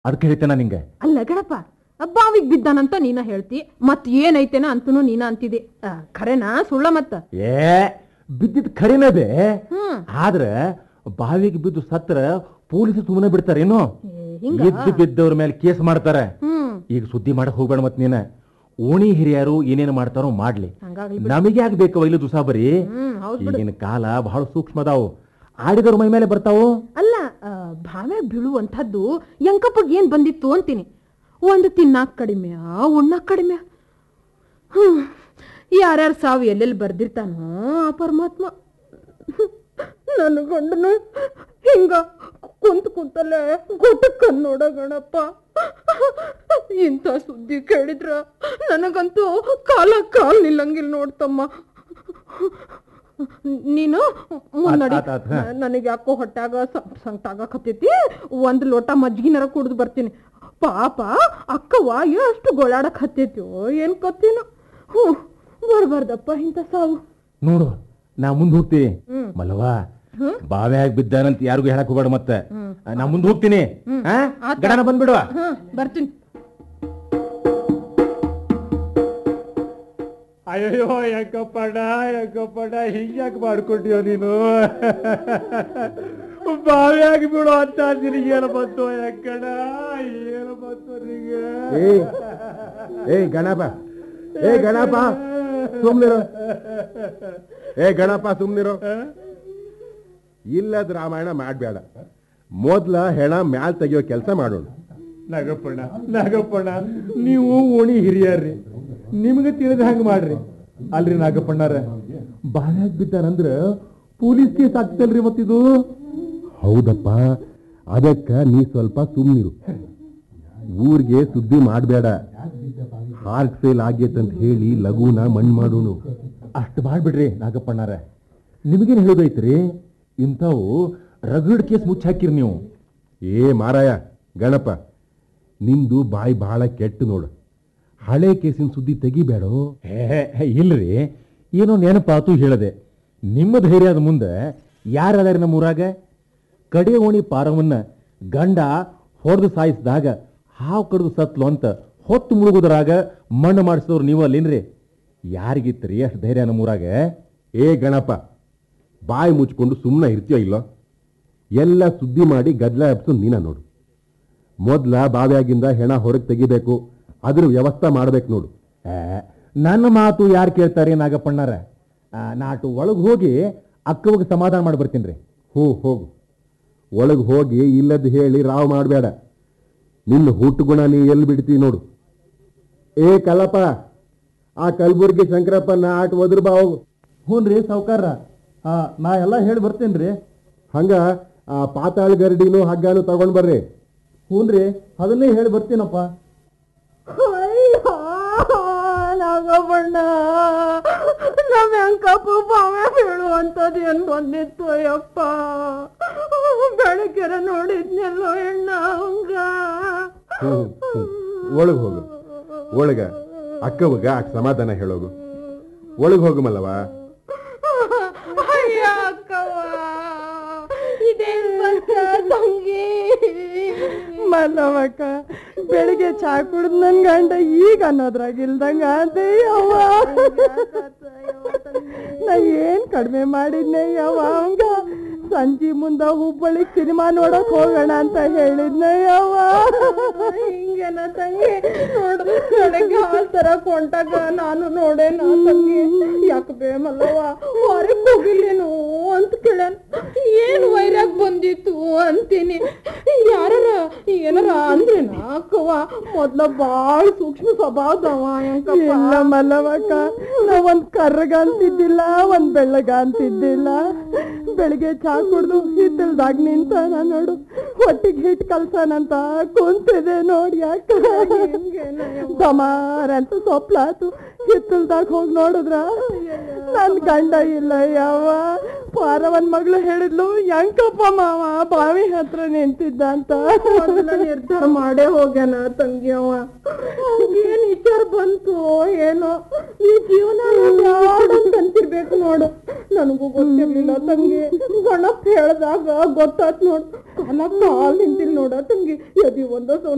ಅದಕ್ಕೆ ಹೇಳ್ತೇನೆ ನಿಂಗೆ ಅಲ್ಲ ಗಣಪ ಬಾವಿಗ್ ಬಿದ್ದಾನಂತ ನೀನ ಹೇಳ್ತಿ ಮತ್ ಏನೈತೇನ ಅಂತನೂ ನೀನ ಅಂತಿದೆ ಆ, ಖರೇನಾ ಸುಳ್ಳ ಮತ್ತ ಏ ಬಿದ್ದಿದ್ ಖರೀನೇ ಬೇ ಹ್ಮ್ ಆದ್ರ ಬಾವಿಗೆ ಬಿದ್ದು ಸತ್ರ ಪೊಲೀಸ್ ಸುಮ್ಮನೆ ಬಿಡ್ತಾರೇನು ಏ, ಹಿಂಗ ಎದ್ದು ಬಿದ್ದವ್ರ ಮೇಲೆ ಕೇಸ್ ಮಾಡ್ತಾರೆ ಹ್ಮ್ ಈಗ ಸುದ್ದಿ ಮಾಡಕ್ ಹೋಗ್ಬೇಡ ಮತ್ ನೀನ ಓಣಿ ಹಿರಿಯರು ಏನೇನು ಮಾಡ್ತಾರೋ ಮಾಡ್ಲಿ ಹಂಗಾಗ್ಲಿ ನಮಗೆ ಯಾಕೆ ಬೇಕು ಒಯ್ಲು ದುಸಾಬರಿ ಹ್ಮ್ ಹೌದ್ ಬಿಡು ಈಗಿನ ಕಾಲ ಬಹಳ ಸೂಕ್ಷ್ಮದಾವು ಆಡಿದವ್ರ ಮೈ ಮೇಲೆ ಬರ್ತಾವು ಅಲ್ಲ ಆ, ಬಾವ್ಯಾಗ ಬೀಳುವಂಥದ್ದು ಯಂಕಪ್ಪಗ್ ಏನ್ ಬಂದಿತ್ತು ಅಂತೀನಿ ಒಂದು ತಿನ್ನಾಕ್ ಕಡಿಮೆ ಉಣ್ಣಾಕ್ ಕಡಿಮೆ ಹ್ಮ್ ಯಾರ್ಯಾರ ಸಾವು ಎಲ್ಲೆಲ್ಲಿ ಬರ್ದಿರ್ತಾನೋ ಆ ಪರಮಾತ್ಮ ನನ್ನ ಗಂಡನು ಹಿಂಗ ಕುಂತ ಕುಂತಲ್ಲೇ ಗುಟಕ್ ನೋಡ ಗಣಪ್ಪ ಇಂಥ ಸುದ್ದಿ ಕೇಳಿದ್ರ ನನಗಂತೂ ಕಾಲ ಕಾಲ್ ನಿಲ್ಲಂಗಿಲ್ಲ ನೋಡ್ತಮ್ಮ ನೀನು ಮುನ್ನಡಿ ಆತ್ ಆತ್, ಹಾ. ನನಗೆ ಯಾಕೋ ಹೊಟ್ಟಾಗ ಸಂಕಟ ಆಗಕತ್ತೈತಿ ಒಂದ್ ಲೋಟ ಮಜ್ಗಿನರ ಕುಡ್ದು ಬರ್ತೀನಿ ಪಾಪ ಅಕ್ಕವ್ವ ಎಷ್ಟು ಗೋಳಾಡಕ್ ಹತ್ತೈತಿಯೋ ಏನ್ ಕತ್ತೀನೋ ಹ್ಞೂ ಬರ್ಬಾರ್ದಪ್ಪ ಇಂಥ ಸಾವು ನೋಡು ನಾ ಮುಂದ್ ಹೋಗ್ತೀನಿ ಹ್ಮ್. ಮಲ್ವಾ ಬಾವ್ಯಾಗ ಬಿದ್ದಾನಂತ ಯಾರಿಗೂ ಹೇಳಕ್ ಹೋಗ್ಬೇಡ ಮತ್ತೆ ನಾ ಮುಂದ್ ಹೋಗ್ತೀನಿ ಆ? ಗಡನ ಬಂದ್ಬಿಡುವ ಹ್ಮ್ ಬರ್ತೀನಿ ಅಯ್ಯೋ ಯಾಕಪ್ಪಣ್ಣ ಯಾಕಪ್ಪಣ್ಣ ಹಿಂಗ್ಯಾಕೆ ಮಾಡ್ಕೊಟ್ಟಿಯೋ ನೀನು ಬಾವಿಯಾಗಿ ಬಿಡು ಅಂತ ನಿನಗೆ ಏನು ಬಂತು ಯಾಕಣ್ಣ ಏನು ಬಂತು ನಿನಗೆ ಏ ಗಣಪ ಏ ಗಣಪ ಸುಮ್ನಿರು ಏ ಗಣಪ ಸುಮ್ನಿರು ಇಲ್ಲದ ರಾಮಾಯಣ ಮಾಡ್ಬೇಡ ಮೊದ್ಲ ಹೆಣ ಮ್ಯಾಲ್ ತೆಗಿಯೋ ಕೆಲಸ ಮಾಡೋಣ ನಾಗಪ್ಪಣ್ಣ ನಾಗಪ್ಪಣ್ಣ ನೀವು ಓಣಿ ಹಿರಿಯರ್ರಿ ನಿಮ್ಗೆ ತಿಳಿದ ಹಂಗ ಮಾಡ್ರಿ ಅಲ್ರಿ ನಾಗಪ್ಪಣ್ಣರ ಬಾವ್ಯಾಗ ಬಿದ್ದಾರಂದ್ರ ಪೊಲೀಸ್ ಕೇಸ್ ಆಗ್ತಲ್ರಿ ಮತ್ತಿದು ಹೌದಪ್ಪ ಅದಕ್ಕ ನೀ ಸ್ವಲ್ಪ ಸುಮ್ನಿರು ಊರಿಗೆ ಸುದ್ದಿ ಮಾಡಬೇಡ ಹಾರ್ಟ್ ಫೇಲ್ ಆಗೈತಂತ ಹೇಳಿ ಲಘುನ ಮಣ್ ಮಾಡೋಣ ಅಷ್ಟು ಮಾಡ್ಬಿಡ್ರಿ ನಾಗಪ್ಪಣ್ಣಾರ ನಿಮಗೇನು ಹೇಳೋದೈತ್ರಿ ಇಂಥವು ರಗಡ್ ಕೇಸ್ ಮುಚ್ಚಾಕಿರಿ ನೀವು ಏ ಮಾರಾಯ ಗಣಪ ನಿಂದು ಬಾಯಿ ಬಹಳ ಕೆಟ್ಟ ನೋಡು ಹಳೆ ಕೇಸಿನ ಸುದ್ದಿ ತೆಗಿಬೇಡೋ ಹೇ ಹೇ, ಇಲ್ರಿ ಏನೋ ನೆನಪಾತು ಹೇಳದೆ ನಿಮ್ಮ ಧೈರ್ಯದ ಮುಂದೆ ಯಾರದಾರಿ ನಮ್ಮ ಊರಾಗ ಕಡೆ ಓಣಿ ಪಾರವನ್ನ ಗಂಡ ಹೊಡೆದು ಸಾಯಿಸಿದಾಗ ಹಾವು ಕಡ್ದು ಸತ್ಲು ಅಂತ ಹೊತ್ತು ಮುಳುಗುದ್ರಾಗ ಮಣ್ಣು ಮಾಡಿಸಿದವ್ರು ನೀವು ಅಲ್ಲೇನ್ರಿ ಯಾರಿಗಿತ್ರಿ ಅಷ್ಟು ಧೈರ್ಯ ನಮ್ಮ ಊರಾಗ ಏ ಗಣಪ ಬಾಯಿ ಮುಚ್ಕೊಂಡು ಸುಮ್ಮನೆ ಇರ್ತೀಯೋ ಇಲ್ಲೋ ಎಲ್ಲ ಸುದ್ದಿ ಮಾಡಿ ಗದ್ಲ ಎಬ್ಸು ನೀನ ನೋಡು ಮೊದ್ಲ ಬಾವ್ಯಾಗಿಂದ ಹೆಣ ಹೊರಗೆ ತೆಗಿಬೇಕು ಅದ್ರ ವ್ಯವಸ್ಥೆ ಮಾಡ್ಬೇಕು ನೋಡು ಏ, ನನ್ನ ಮಾತು ಯಾರು ಕೇಳ್ತಾರೆ ನಾಗಪ್ಪಣ್ಣಾರ ಆ, ನಾಟು ಒಳಗೆ ಹೋಗಿ ಅಕ್ಕವಾಗ ಸಮಾಧಾನ ಮಾಡಿ ಬರ್ತೀನಿ ರೀ ಹ್ಞೂ ಹೋಗು ಒಳಗೆ ಹೋಗಿ ಇಲ್ಲದ್ದು ಹೇಳಿ ರಾವ್ ಮಾಡಬೇಡ ನಿನ್ನ ಹುಟ್ಟು ಗುಣ ನೀ ಎಲ್ಲಿ ಬಿಡ್ತಿ ನೋಡು ಏ ಕಲ್ಲಪ್ಪ ಆ ಕಲಬುರ್ಗಿ ಶಂಕರಪ್ಪನ ಆಟ ಒದ್ರ ಬಾ ಹೋಗು ಹ್ಞೂ ರೀ ಸಾವುಕಾರ ನಾ ಎಲ್ಲ ಹೇಳಿ ಬರ್ತೇನೆ ರೀ ಹಂಗ ಆ ಪಾತಾಳ ಗರಡಿನೂ ಹಗ್ಗಾನು ತಗೊಂಡ್ ಬರ್ರಿ ಹ್ಞೂ ರೀ ಅದನ್ನೇ ಹೇಳಿ ಬರ್ತೀನಪ್ಪ ನಾಗಬಣ್ಣ ನಮ್ಮ ಅಂಕಪ್ಪ ಬಾವೆ ಹೇಳುವಂಥದ್ದು ಏನ್ ಬಂದಿತ್ತು ಯಪ್ಪ ಬೆಳಗ್ಗೆರ ನೋಡಿದ್ನೆಲ್ಲೋ ಹೆಣ್ಣ ಹಂಗ ಹ್ಮ್, ಹ್ಮ್. ಒಳಗ್ ಹೋಗು ಒಳಗ ಅಕ್ಕವಗ ಆಟ ಸಮಾಧಾನ ಹೇಳೋಗು ಒಳಗ್ ಹೋಗು ಮಲ್ಲವ ಅಯ್ಯ ಅಕ್ಕವ್ವ ಇದೇನ್ ಬಂತ ತಂಗಿ ಮಲ್ಲವಕ್ಕ ಬೆಳಿಗ್ಗೆ ಚಾ ಕುಡ್ದು ನನ್ ಗಂಡ ಈಗ ಅನ್ನೋದ್ರಾಗ ಇಲ್ದಂಗ ಅದೇ ಯವ್ವ ನಾ ಏನ್ ಕಡಿಮೆ ಮಾಡಿದ್ನೆ ಯವ್ವ ಅವಂಗ ಸಂಜೆ ಮುಂದ ಹುಬ್ಬಳ್ಳಿ ಸಿನಿಮಾ ನೋಡಕ್ ಹೋಗೋಣ ಅಂತ ಹೇಳಿದ್ನೆ ಯವ್ವ ಹಿಂಗೇನ ತಂಗಿ ನೋಡು ಬೆಳಗ್ಗೆ ಹಾಲ್ ತರಕ್ ಹೊಂಟಾಗ ನಾನು ನೋಡೆ ನಾ ತಂಗಿ ಯಾಕೆ ಬೇ ಮಲ್ಲವ್ವ ಹೊರಗ್ ಹೋಗಿಲ್ಲೇನು ಅಂತ ಕೇಳನ್ ಏನ್ ವೈರಾಗ್ ಬಂದಿತ್ತು ಅಂತೀನಿ ಯಾರಾರ ಏನಾರ ಅಂದ್ರೇನ ಅಕ್ಕವ್ವ ಮೊದ್ಲ ಬಾಳ್ ಸೂಕ್ಷ್ಮ ಸ್ವಭಾವದವ ಹೆಂಕಪ್ಪ ಇಲ್ಲ ಮಲ್ಲವಕ್ಕ ನಾ ಒಂದ್ ಕರ್ರಗ ಅಂತಿದ್ದಿಲ್ಲ ಒಂದ್ ಬೆಳ್ಳಗ ಅಂತಿದ್ದಿಲ್ಲ ಬೆಳಿಗ್ಗೆ ಚಾ ಕುಡ್ದು ಹಿತ್ತಲ್ದಾಗ ನಿಂತ ನಾ ನೋಡು ಹೊಟ್ಟಿಗೆ ಹಿಟ್ ಕಲ್ಸನಂತ ಕುಂತಿದೆ ನೋಡಿ ಯಾಕ ದಮಾರ ಅಂತ ಸೊಪ್ಲಾತು ಹಿತ್ತಲ್ದಾಗ ಹೋಗಿ ನೋಡಿದ್ರ ನನ್ ಗಂಡ ಇಲ್ಲ ಯಾವ ಪಾರವನ್ ಮಗಳು ಹೇಳಿದ್ಲು ಯಂಕಪ್ಪ ಮಾವ ಬಾವಿ ಹತ್ರ ನಿಂತಿದ್ದ ಅಂತ ಮೊದ್ಲ ನಿರ್ಧಾರ ಮಾಡೇ ಹೋಗ್ಯಾನ ತಂಗಿ ಅವ ಏನ್ ವಿಚಾರ ಬಂತು ಏನೋ ಈ ಜೀವನ ಬ್ಯಾಡಂತ ಅಂತಿರ್ಬೇಕು ನೋಡು ನನಗೂ ಗೊತ್ತಿರ್ಲಿಲ್ಲ ತಂಗಿ ಗಣಪ್ ಹೇಳ್ದಾಗ ಗೊತ್ತಾತ್ ನೋಡು ಕಾಲ ಕಾಲ್ ನಿಂತಿಲ್ ನೋಡ ತಂಗಿ ಎದಿ ಒಂದ